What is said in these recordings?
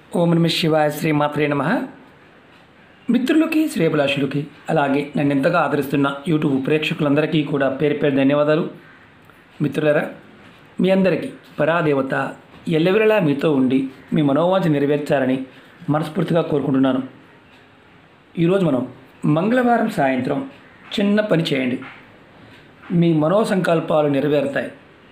ఓం నమ శివాయ శ్రీ మాత్రే నమ మిత్రులకి శ్రేయభిలాషులకి అలాగే నన్ను ఎంతగా ఆదరిస్తున్న యూట్యూబ్ ప్రేక్షకులందరికీ కూడా పేరు పేరు ధన్యవాదాలు మిత్రులరా మీ అందరికీ పరాదేవత ఎల్లవెల్లలా మీతో ఉండి మీ మనోవాంఛ నెరవేర్చాలని మనస్ఫూర్తిగా కోరుకుంటున్నాను ఈరోజు మనం మంగళవారం సాయంత్రం చిన్న పని చేయండి మీ మనో సంకల్పాలు నెరవేరుతాయి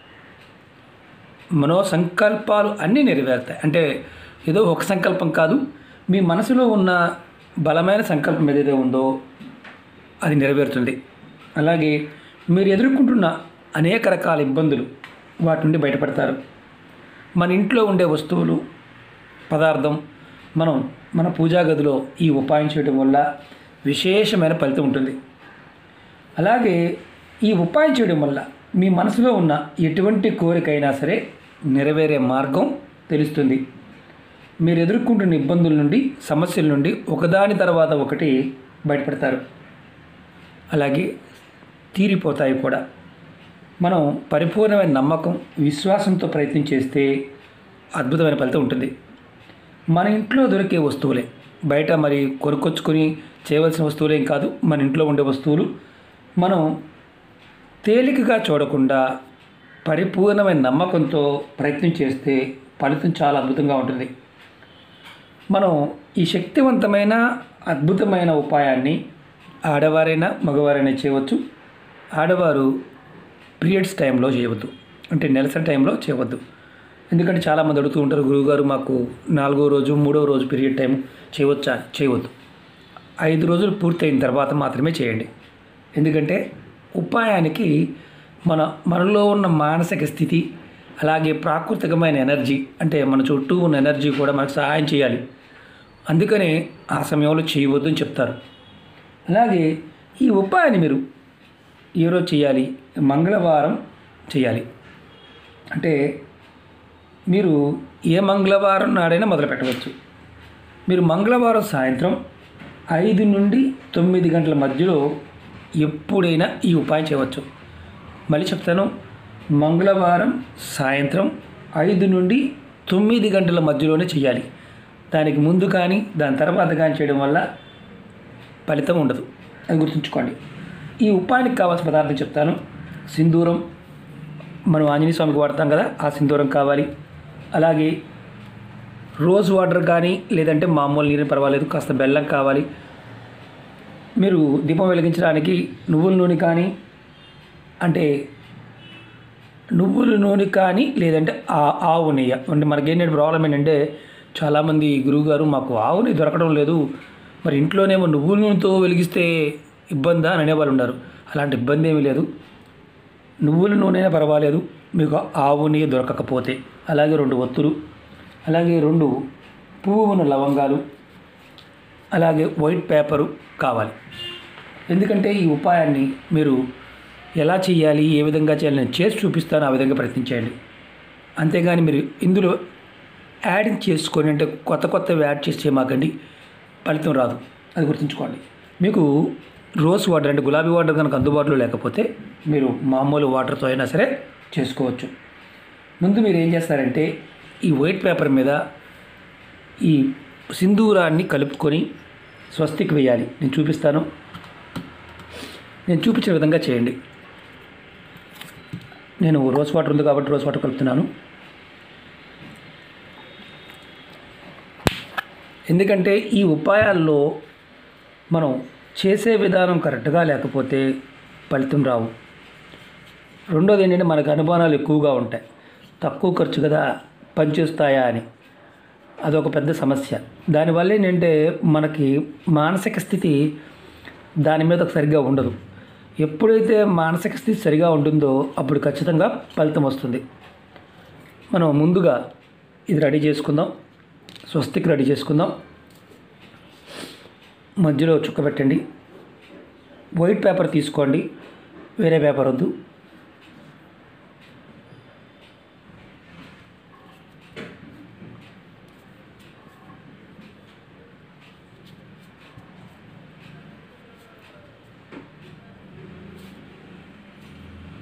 మనో సంకల్పాలు అన్నీ నెరవేరుతాయి అంటే ఏదో ఒక సంకల్పం కాదు మీ మనసులో ఉన్న బలమైన సంకల్పం ఏదైతే ఉందో అది నెరవేరుతుంది అలాగే మీరు ఎదుర్కొంటున్న అనేక రకాల ఇబ్బందులు వాటి నుండి బయటపడతారు మన ఇంట్లో ఉండే వస్తువులు పదార్థం మనం మన పూజా గదిలో ఈ ఉపాయం చేయడం వల్ల విశేషమైన ఫలితం ఉంటుంది అలాగే ఈ ఉపాయం చేయడం వల్ల మీ మనసులో ఉన్న ఎటువంటి కోరికైనా సరే నెరవేరే మార్గం తెలుస్తుంది మీరు ఎదుర్కొంటున్న ఇబ్బందుల నుండి సమస్యల నుండి ఒకదాని తర్వాత ఒకటి బయటపడతారు అలాగే తీరిపోతాయి కూడా మనం పరిపూర్ణమైన నమ్మకం విశ్వాసంతో ప్రయత్నం చేస్తే అద్భుతమైన ఫలితం ఉంటుంది మన ఇంట్లో దొరికే వస్తువులే బయట మరి కొనుక్కొచ్చుకొని చేయవలసిన వస్తువులేం కాదు మన ఇంట్లో ఉండే వస్తువులు మనం తేలికగా చూడకుండా పరిపూర్ణమైన నమ్మకంతో ప్రయత్నం చేస్తే ఫలితం చాలా అద్భుతంగా ఉంటుంది మనం ఈ శక్తివంతమైన అద్భుతమైన ఉపాయాన్ని ఆడవారైనా మగవారైనా చేయవచ్చు ఆడవారు పీరియడ్స్ టైంలో చేయవద్దు అంటే నెలసరి టైంలో చేయవద్దు ఎందుకంటే చాలామంది అడుగుతూ ఉంటారు గురువుగారు మాకు నాలుగో రోజు మూడో రోజు పీరియడ్ టైం చేయవచ్చా చేయవద్దు ఐదు రోజులు పూర్తయిన తర్వాత మాత్రమే చేయండి ఎందుకంటే ఉపాయానికి మన మనలో ఉన్న మానసిక స్థితి అలాగే ప్రాకృతికమైన ఎనర్జీ అంటే మన చుట్టూ ఉన్న ఎనర్జీ కూడా మనకు సహాయం చేయాలి అందుకనే ఆ సమయంలో చేయవద్దు అని చెప్తారు అలాగే ఈ ఉపాయాన్ని మీరు ఏ రోజు చేయాలి మంగళవారం చేయాలి అంటే మీరు ఏ మంగళవారం నాడైనా మొదలు పెట్టవచ్చు మీరు మంగళవారం సాయంత్రం ఐదు నుండి తొమ్మిది గంటల మధ్యలో ఎప్పుడైనా ఈ ఉపాయం చేయవచ్చు మళ్ళీ చెప్తాను మంగళవారం సాయంత్రం ఐదు నుండి తొమ్మిది గంటల మధ్యలోనే చేయాలి దానికి ముందు కానీ దాని తర్వాత కానీ చేయడం వల్ల ఫలితం ఉండదు అది గుర్తుంచుకోండి ఈ ఉపాయానికి కావాల్సిన పదార్థం చెప్తాను సింధూరం మనం ఆంజనేయ స్వామికి వాడతాం కదా ఆ సింధూరం కావాలి అలాగే రోజ్ వాటర్ కానీ లేదంటే మామూలు నీరు పర్వాలేదు కాస్త బెల్లం కావాలి మీరు దీపం వెలిగించడానికి నువ్వుల నూనె కానీ అంటే నువ్వుల నూనె కానీ లేదంటే ఆ ఆవు నెయ్యి అంటే మనకేంటంటే ప్రాబ్లం ఏంటంటే చాలామంది గురువుగారు మాకు ఆవు నెయ్యి దొరకడం లేదు మరి ఇంట్లోనేమో నువ్వుల నూనెతో వెలిగిస్తే ఇబ్బందా అని అనేవాళ్ళు ఉన్నారు అలాంటి ఇబ్బంది ఏమీ లేదు నువ్వుల నూనె పర్వాలేదు మీకు ఆవు నెయ్యి దొరకకపోతే అలాగే రెండు ఒత్తులు అలాగే రెండు పువ్వు ఉన్న లవంగాలు అలాగే వైట్ పేపరు కావాలి ఎందుకంటే ఈ ఉపాయాన్ని మీరు ఎలా చేయాలి ఏ విధంగా చేయాలి నేను చేసి చూపిస్తాను ఆ విధంగా ప్రయత్నించండి అంతేగాని మీరు ఇందులో యాడింగ్ చేసుకొని అంటే కొత్త కొత్తవి యాడ్ చేసి చేయమాకండి ఫలితం రాదు అది గుర్తుంచుకోండి మీకు రోజ్ వాటర్ అంటే గులాబీ వాటర్ కనుక అందుబాటులో లేకపోతే మీరు మామూలు వాటర్తో అయినా సరే చేసుకోవచ్చు ముందు మీరు ఏం చేస్తారంటే ఈ వైట్ పేపర్ మీద ఈ సింధూరాన్ని కలుపుకొని స్వస్తికి వేయాలి నేను చూపిస్తాను నేను చూపించిన విధంగా చేయండి నేను రోజ్ వాటర్ ఉంది కాబట్టి రోజ్ వాటర్ కలుపుతున్నాను ఎందుకంటే ఈ ఉపాయాల్లో మనం చేసే విధానం కరెక్ట్గా లేకపోతే ఫలితం రావు రెండోది ఏంటంటే మనకు అనుమానాలు ఎక్కువగా ఉంటాయి తక్కువ ఖర్చు కదా పనిచేస్తాయా అని అదొక పెద్ద సమస్య దానివల్ల ఏంటంటే మనకి మానసిక స్థితి దాని మీద సరిగ్గా ఉండదు ఎప్పుడైతే మానసిక స్థితి సరిగా ఉంటుందో అప్పుడు ఖచ్చితంగా ఫలితం వస్తుంది మనం ముందుగా ఇది రెడీ చేసుకుందాం స్వస్తికి రెడీ చేసుకుందాం మధ్యలో చుక్క పెట్టండి వైట్ పేపర్ తీసుకోండి వేరే పేపర్ వద్దు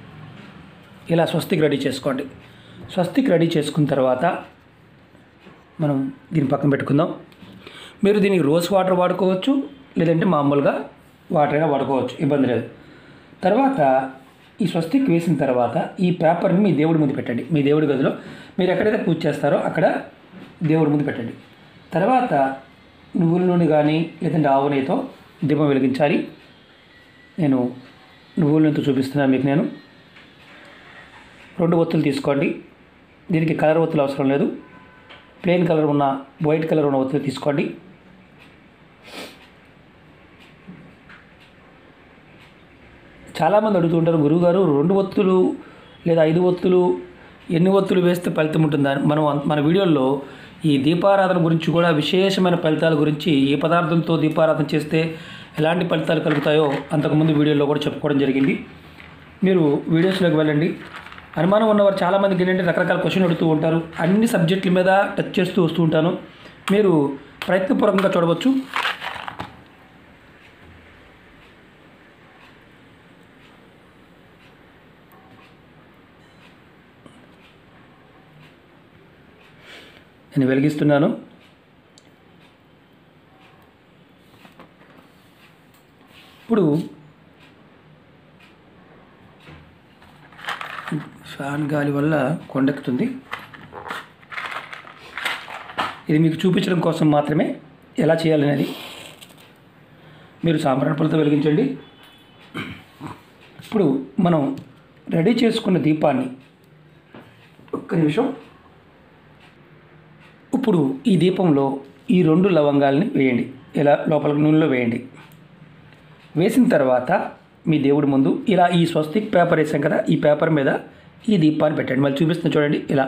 ఇలా స్వస్తికి రెడీ చేసుకోండి స్వస్తికి రెడీ చేసుకున్న తర్వాత మనం దీని పక్కన పెట్టుకుందాం మీరు దీనికి రోజ్ వాటర్ వాడుకోవచ్చు లేదంటే మామూలుగా వాటర్ అయినా వాడుకోవచ్చు ఇబ్బంది లేదు తర్వాత ఈ స్వస్తిక్ వేసిన తర్వాత ఈ పేపర్ని మీ దేవుడి ముందు పెట్టండి మీ దేవుడి గదిలో మీరు ఎక్కడైతే పూజ చేస్తారో అక్కడ దేవుడి ముందు పెట్టండి తర్వాత నువ్వుల నూనె కానీ లేదంటే ఆవు నెయ్యితో దీపం వెలిగించాలి నేను నువ్వుల నూనెతో చూపిస్తున్నాను మీకు నేను రెండు ఒత్తులు తీసుకోండి దీనికి కలర్ ఒత్తులు అవసరం లేదు ప్లెయిన్ కలర్ ఉన్న వైట్ కలర్ ఉన్న ఒత్తులు తీసుకోండి చాలామంది అడుగుతుంటారు గురువుగారు రెండు ఒత్తులు లేదా ఐదు ఒత్తులు ఎన్ని ఒత్తులు వేస్తే ఫలితం ఉంటుందా మనం అన్- మన వీడియోల్లో ఈ దీపారాధన గురించి కూడా విశేషమైన ఫలితాల గురించి ఏ పదార్థంతో దీపారాధన చేస్తే ఎలాంటి ఫలితాలు కలుగుతాయో అంతకుముందు వీడియోలో కూడా చెప్పుకోవడం జరిగింది మీరు వీడియోస్లోకి వెళ్ళండి అనుమానం ఉన్నవారు చాలామందికి ఏంటంటే రకరకాల క్వశ్చన్ అడుగుతూ ఉంటారు అన్ని సబ్జెక్టుల మీద టచ్ చేస్తూ వస్తూ ఉంటాను మీరు ప్రయత్నపూర్వకంగా చూడవచ్చు నేను వెలిగిస్తున్నాను ఇప్పుడు ఫ్యాన్ గాలి వల్ల కొండెక్కుతుంది ఇది మీకు చూపించడం కోసం మాత్రమే ఎలా చేయాలనేది మీరు సాంబ్రాణి పొలతో వెలిగించండి ఇప్పుడు మనం రెడీ చేసుకున్న దీపాన్ని ఒక్క నిమిషం ఇప్పుడు ఈ దీపంలో ఈ రెండు లవంగాల్ని వేయండి ఇలా లోపల నూనెలో వేయండి వేసిన తర్వాత మీ దేవుడి ముందు ఇలా ఈ స్వస్తిక్ పేపర్ వేసాం కదా ఈ పేపర్ మీద ఈ దీపాన్ని పెట్టండి మళ్ళీ చూపిస్తుంది చూడండి ఇలా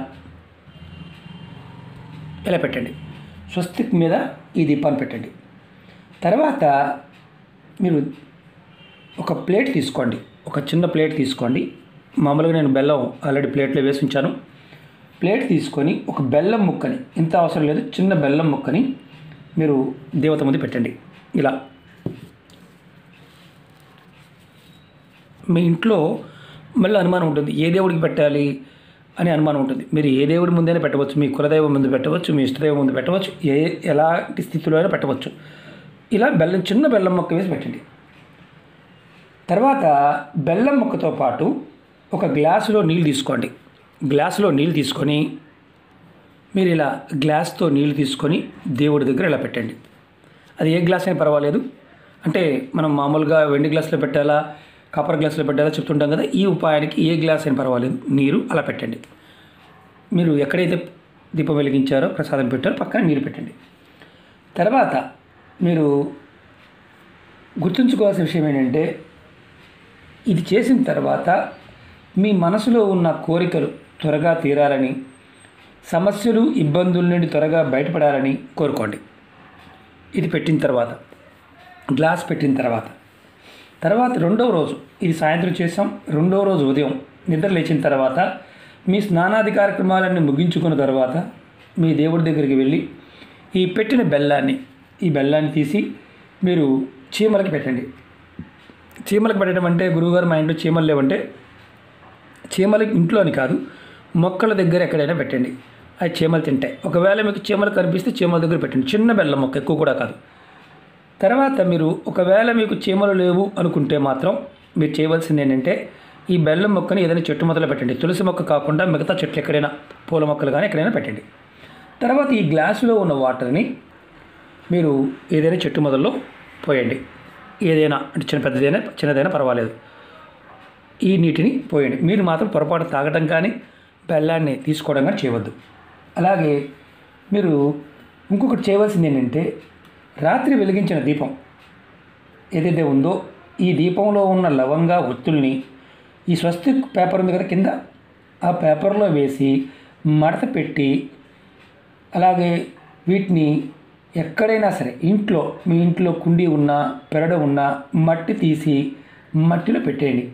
ఇలా పెట్టండి స్వస్తిక్ మీద ఈ దీపాన్ని పెట్టండి తర్వాత మీరు ఒక ప్లేట్ తీసుకోండి ఒక చిన్న ప్లేట్ తీసుకోండి మామూలుగా నేను బెల్లం ఆల్రెడీ ప్లేట్లో వేసి ఉంచాను ప్లేట్ తీసుకొని ఒక బెల్లం ముక్కని ఇంత అవసరం లేదు చిన్న బెల్లం ముక్కని మీరు దేవత ముందు పెట్టండి ఇలా మీ ఇంట్లో మళ్ళీ అనుమానం ఉంటుంది ఏ దేవుడికి పెట్టాలి అని అనుమానం ఉంటుంది మీరు ఏ దేవుడి ముందైనా పెట్టవచ్చు మీ కులదైవం ముందు పెట్టవచ్చు మీ ఇష్టదైవం ముందు పెట్టవచ్చు ఏ ఎలాంటి స్థితిలో అయినా పెట్టవచ్చు ఇలా బెల్లం చిన్న బెల్లం మొక్క వేసి పెట్టండి తర్వాత బెల్లం ముక్కతో పాటు ఒక గ్లాసులో నీళ్ళు తీసుకోండి గ్లాసులో నీళ్ళు తీసుకొని మీరు ఇలా గ్లాస్తో నీళ్ళు తీసుకొని దేవుడి దగ్గర ఇలా పెట్టండి అది ఏ గ్లాస్ అయినా పర్వాలేదు అంటే మనం మామూలుగా వెండి గ్లాసులో పెట్టాలా కాపర్ గ్లాసులో పెట్టాలా చెప్తుంటాం కదా ఈ ఉపాయానికి ఏ గ్లాస్ అయినా పర్వాలేదు నీరు అలా పెట్టండి మీరు ఎక్కడైతే దీపం వెలిగించారో ప్రసాదం పెట్టారో పక్కన నీరు పెట్టండి తర్వాత మీరు గుర్తుంచుకోవాల్సిన విషయం ఏంటంటే ఇది చేసిన తర్వాత మీ మనసులో ఉన్న కోరికలు త్వరగా తీరాలని సమస్యలు ఇబ్బందుల నుండి త్వరగా బయటపడాలని కోరుకోండి ఇది పెట్టిన తర్వాత గ్లాస్ పెట్టిన తర్వాత తర్వాత రెండవ రోజు ఇది సాయంత్రం చేసాం రెండవ రోజు ఉదయం నిద్ర లేచిన తర్వాత మీ స్నానాది కార్యక్రమాలన్నీ ముగించుకున్న తర్వాత మీ దేవుడి దగ్గరికి వెళ్ళి ఈ పెట్టిన బెల్లాన్ని ఈ బెల్లాన్ని తీసి మీరు చీమలకి పెట్టండి చీమలకు పెట్టడం అంటే గురువుగారు మా ఇంట్లో చీమలు లేవంటే చీమలకి ఇంట్లో అని కాదు మొక్కల దగ్గర ఎక్కడైనా పెట్టండి అవి చీమలు తింటాయి ఒకవేళ మీకు చీమలు కనిపిస్తే చీమల దగ్గర పెట్టండి చిన్న బెల్లం మొక్క ఎక్కువ కూడా కాదు తర్వాత మీరు ఒకవేళ మీకు చీమలు లేవు అనుకుంటే మాత్రం మీరు చేయవలసింది ఏంటంటే ఈ బెల్లం మొక్కని ఏదైనా చెట్టు మొదలు పెట్టండి తులసి మొక్క కాకుండా మిగతా చెట్లు ఎక్కడైనా పూల మొక్కలు కానీ ఎక్కడైనా పెట్టండి తర్వాత ఈ గ్లాసులో ఉన్న వాటర్ని మీరు ఏదైనా చెట్టు మొదల్లో పోయండి ఏదైనా అంటే చిన్న పెద్దదైనా చిన్నదైనా పర్వాలేదు ఈ నీటిని పోయండి మీరు మాత్రం పొరపాటు తాగటం కానీ బెల్లాన్ని తీసుకోవడం కానీ చేయవద్దు అలాగే మీరు ఇంకొకటి చేయవలసింది ఏంటంటే రాత్రి వెలిగించిన దీపం ఏదైతే ఉందో ఈ దీపంలో ఉన్న లవంగా ఒత్తుల్ని ఈ స్వస్తిక్ పేపర్ ఉంది కదా కింద ఆ పేపర్లో వేసి మడత పెట్టి అలాగే వీటిని ఎక్కడైనా సరే ఇంట్లో మీ ఇంట్లో కుండీ ఉన్నా పెరడ ఉన్నా మట్టి తీసి మట్టిలో పెట్టేయండి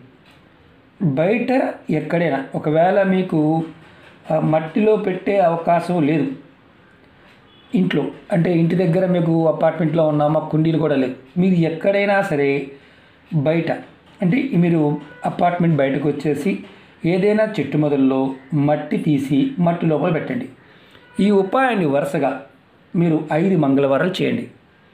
బయట ఎక్కడైనా ఒకవేళ మీకు ఆ మట్టిలో పెట్టే అవకాశం లేదు ఇంట్లో అంటే ఇంటి దగ్గర మీకు అపార్ట్మెంట్లో ఉన్న మా కుండీలు కూడా లేదు మీరు ఎక్కడైనా సరే బయట అంటే మీరు అపార్ట్మెంట్ బయటకు వచ్చేసి ఏదైనా చెట్టు మొదల్లో మట్టి తీసి మట్టి లోపల పెట్టండి ఈ ఉపాయాన్ని వరుసగా మీరు ఐదు మంగళవారాలు చేయండి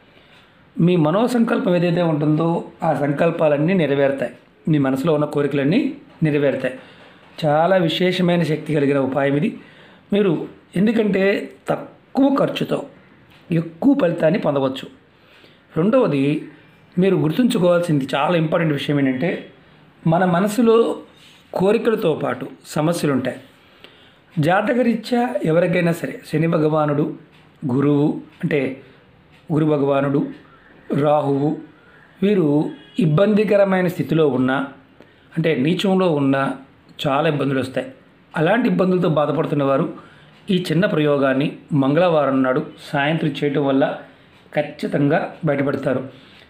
మీ మనోసంకల్పం ఏదైతే ఉంటుందో ఆ సంకల్పాలన్నీ నెరవేరుతాయి మీ మనసులో ఉన్న కోరికలన్నీ నెరవేరుతాయి చాలా విశేషమైన శక్తి కలిగిన ఉపాయం ఇది మీరు ఎందుకంటే తక్కువ ఖర్చుతో ఎక్కువ ఫలితాన్ని పొందవచ్చు రెండవది మీరు గుర్తుంచుకోవాల్సింది చాలా ఇంపార్టెంట్ విషయం ఏంటంటే మన మనసులో కోరికలతో పాటు సమస్యలు ఉంటాయి జాతకరీత్యా ఎవరికైనా సరే శని భగవానుడు గురువు అంటే గురు భగవానుడు రాహువు వీరు ఇబ్బందికరమైన స్థితిలో ఉన్నా అంటే నీచంలో ఉన్నా చాలా ఇబ్బందులు వస్తాయి అలాంటి ఇబ్బందులతో బాధపడుతున్న వారు ఈ చిన్న ప్రయోగాన్ని మంగళవారం నాడు సాయంత్రం చేయటం వల్ల ఖచ్చితంగా బయటపడతారు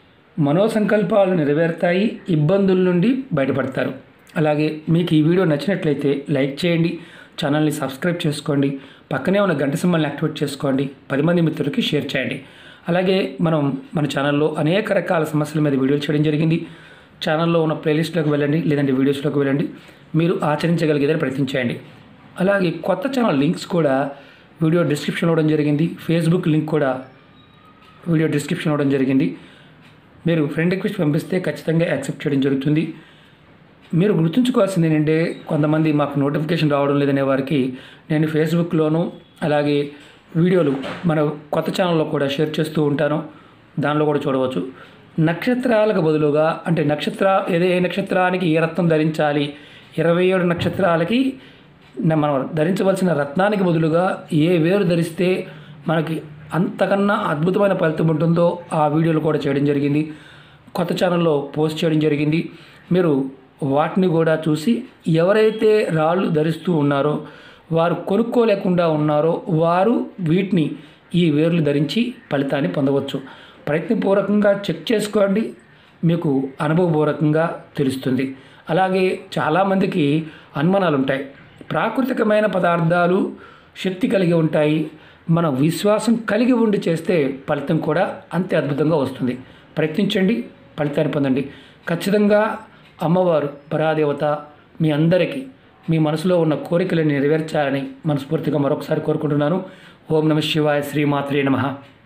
మనోసంకల్పాలు నెరవేరుతాయి ఇబ్బందుల నుండి బయటపడతారు అలాగే మీకు ఈ వీడియో నచ్చినట్లయితే లైక్ చేయండి ఛానల్ని సబ్స్క్రైబ్ చేసుకోండి పక్కనే ఉన్న గంట సింబల్ని యాక్టివేట్ చేసుకోండి పది మంది మిత్రులకి షేర్ చేయండి అలాగే మనం మన ఛానల్లో అనేక రకాల సమస్యల మీద వీడియోలు చేయడం జరిగింది ఛానల్లో ఉన్న ప్లేలిస్ట్లోకి వెళ్ళండి లేదంటే వీడియోస్లోకి వెళ్ళండి మీరు ఆచరించగలిగేదని ప్రయత్నించండి అలాగే కొత్త ఛానల్ లింక్స్ కూడా వీడియో డిస్క్రిప్షన్లో ఇవ్వడం జరిగింది ఫేస్బుక్ లింక్ కూడా వీడియో డిస్క్రిప్షన్ ఇవ్వడం జరిగింది మీరు ఫ్రెండ్ రిక్వెస్ట్ పంపిస్తే ఖచ్చితంగా యాక్సెప్ట్ చేయడం జరుగుతుంది మీరు గుర్తుంచుకోవాల్సింది ఏంటంటే కొంతమంది మాకు నోటిఫికేషన్ రావడం లేదనే వారికి నేను ఫేస్బుక్లోను అలాగే వీడియోలు మన కొత్త ఛానల్లో కూడా షేర్ చేస్తూ ఉంటాను దానిలో కూడా చూడవచ్చు నక్షత్రాలకు బదులుగా అంటే నక్షత్ర ఏదే ఏ నక్షత్రానికి ఏ రత్నం ధరించాలి ఇరవై ఏడు నక్షత్రాలకి న- మనం ధరించవలసిన రత్నానికి బదులుగా ఏ వేరు ధరిస్తే మనకి అంతకన్నా అద్భుతమైన ఫలితం ఉంటుందో ఆ వీడియోలు కూడా చేయడం జరిగింది కొత్త ఛానల్లో పోస్ట్ చేయడం జరిగింది మీరు వాటిని కూడా చూసి ఎవరైతే రాళ్ళు ధరిస్తూ ఉన్నారో వారు కొనుక్కోలేకుండా ఉన్నారో వారు వీటిని ఈ వేర్లు ధరించి ఫలితాన్ని పొందవచ్చు ప్రయత్నపూర్వకంగా చెక్ చేసుకోండి మీకు అనుభవపూర్వకంగా తెలుస్తుంది అలాగే చాలామందికి అనుమానాలు ఉంటాయి ప్రాకృతికమైన పదార్థాలు శక్తి కలిగి ఉంటాయి మన విశ్వాసం కలిగి ఉండి చేస్తే ఫలితం కూడా అంతే అద్భుతంగా వస్తుంది ప్రయత్నించండి ఫలితాన్ని పొందండి ఖచ్చితంగా అమ్మవారు పరాదేవత మీ అందరికీ మీ మనసులో ఉన్న కోరికలను నెరవేర్చాలని మనస్ఫూర్తిగా మరొకసారి కోరుకుంటున్నాను ఓం నమ శివాయ శ్రీమాత్రే నమః